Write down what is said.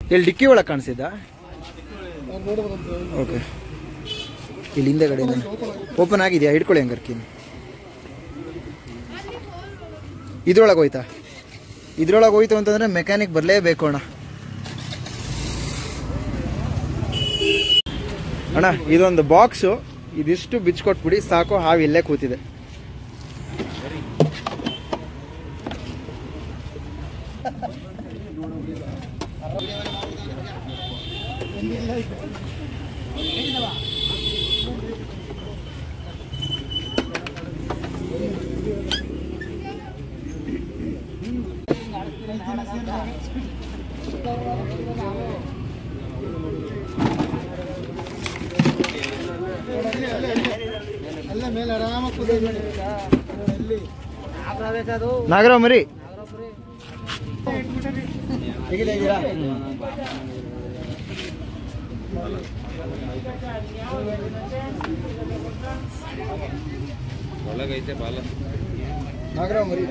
ಎಲ್ಲಿ ಡಿಕ್ಕಿ ಒಳಗೆ ಕಾಣಿಸಿದ್ದ ಓಕೆ ಇಲ್ಲಿ ಹಿಂದೆಗಡೆಯಿಂದ ಓಪನ್ ಆಗಿದೆಯಾ ಹಿಡ್ಕೊಳ್ಳಿ ಹಂಗಾರೆ ಕೀನು ಇದ್ರೊಳಗೆ ಹೋಯ್ತಾ ಇದ್ರೊಳಗೆ ಹೋಯ್ತು ಅಂತಂದ್ರೆ ಮೆಕ್ಯಾನಿಕ್ ಬರಲೇಬೇಕು ಅಣ್ಣ ಅಣ್ಣ ಇದೊಂದು ಬಾಕ್ಸು ಇದಿಷ್ಟು ಬಿಚ್ಕೊಟ್ಬಿಡಿ ಸಾಕು ಹಾವು ಇಲ್ಲೇ ಕೂತಿದೆ ನಾಗರಾವ್ ಮರಿ ಒಳಗೈತೆ ಬಾಲ ನಾಗರಾವ್ ಮರಿ